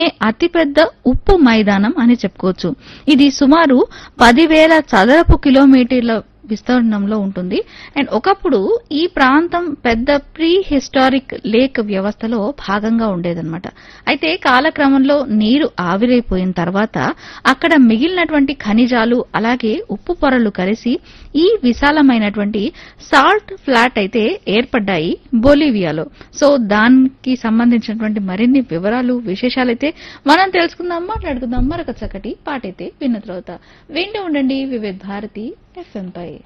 అతిపెద్ద ఉప్పు మైదానం అని చెప్పుకోవచ్చు ఇది సుమారు పదివేల చదరపు కిలోమీటర్ల విస్తీర్ణంలో ఉంటుంది అండ్ ఒకప్పుడు ఈ ప్రాంతం పెద్ద ప్రీ హిస్టారిక్ లేక్ వ్యవస్థలో భాగంగా ఉండేదన్నమాట అయితే కాలక్రమంలో నీరు ఆవిరైపోయిన తర్వాత అక్కడ మిగిలినటువంటి ఖనిజాలు అలాగే ఉప్పు పొరలు కలిసి ఈ విశాలమైనటువంటి సాల్ట్ ఫ్లాట్ అయితే ఏర్పడ్డాయి బొలీవియాలో సో దానికి సంబంధించినటువంటి మరిన్ని వివరాలు విశేషాలైతే మనం తెలుసుకుందాం మాట్లాడుకుందాం మరొక చక్కటి పాటైతే విన్న తర్వాత వింటూ ఉండండి వివిధ భారతి ఎఫ్ఎం పై